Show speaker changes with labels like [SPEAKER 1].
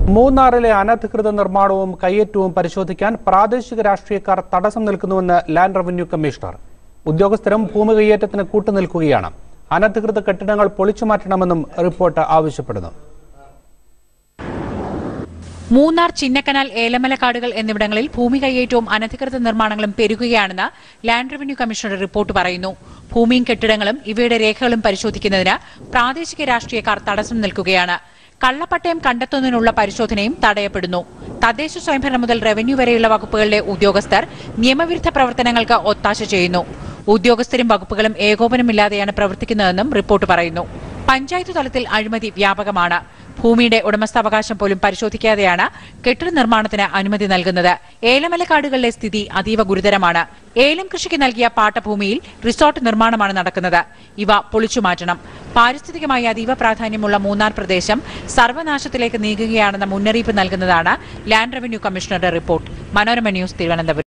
[SPEAKER 1] മൂന്നാറിലെ അനധികൃത നിർമ്മാണവും കയ്യേറ്റവും പരിശോധിക്കാൻ പ്രാദേശിക രാഷ്ട്രീയക്കാർ തടസ്സം നിൽക്കുന്നുവെന്ന് ലാൻഡ് റവന്യൂ കമ്മീഷണർ ഉദ്യോഗസ്ഥരും ഭൂമി കയ്യേറ്റത്തിന് കൂട്ടുനിൽക്കുകയാണ് അനധികൃത കെട്ടിടങ്ങൾ പൊളിച്ചു മാറ്റണമെന്നും റിപ്പോർട്ട് ആവശ്യപ്പെടുന്നു
[SPEAKER 2] മൂന്നാർ ചിന്നക്കനാൽ ഏലമലക്കാടുകൾ എന്നിവിടങ്ങളിൽ ഭൂമി കയ്യേറ്റവും അനധികൃത നിർമ്മാണങ്ങളും പെരുകുകയാണെന്ന് ലാൻഡ് റവന്യൂ കമ്മീഷണറുടെ റിപ്പോർട്ട് പറയുന്നു ഭൂമിയും കെട്ടിടങ്ങളും ഇവയുടെ രേഖകളും പരിശോധിക്കുന്നതിന് പ്രാദേശിക രാഷ്ട്രീയക്കാർ തടസ്സം നിൽക്കുകയാണ് കള്ളപ്പട്ടയം കണ്ടെത്തുന്നതിനുള്ള പരിശോധനയും തടയപ്പെടുന്നു തദ്ദേശ സ്വയംഭരണം മുതൽ റവന്യൂ വരെയുള്ള വകുപ്പുകളിലെ ഉദ്യോഗസ്ഥർ നിയമവിരുദ്ധ പ്രവർത്തനങ്ങൾക്ക് ഒത്താശ ചെയ്യുന്നു ഉദ്യോഗസ്ഥരും വകുപ്പുകളും ഏകോപനമില്ലാതെയാണ് പ്രവർത്തിക്കുന്നതെന്നും റിപ്പോർട്ട് പറയുന്നു പഞ്ചായത്ത് തലത്തിൽ അഴിമതി വ്യാപകമാണ് ഭൂമിയുടെ ഉടമസ്ഥാവകാശം പോലും പരിശോധിക്കാതെയാണ് കെട്ടിട നിർമ്മാണത്തിന് അനുമതി നൽകുന്നത് ഏലമലക്കാടുകളിലെ സ്ഥിതി അതീവ ഗുരുതരമാണ് ഏലം കൃഷിക്ക് നൽകിയ പാട്ടഭൂമിയിൽ റിസോർട്ട് നിർമ്മാണമാണ് നടക്കുന്നത് ഇവ പൊളിച്ചുമാറ്റണം പാരിസ്ഥിതികമായി അതീവ പ്രാധാന്യമുള്ള മൂന്നാർ പ്രദേശം സർവനാശത്തിലേക്ക് നീങ്ങുകയാണെന്ന മുന്നറിയിപ്പ് നൽകുന്നതാണ് ലാൻഡ് റവന്യൂ കമ്മീഷണറുടെ റിപ്പോർട്ട് മനോരമ ന്യൂസ് തിരുവനന്തപുരം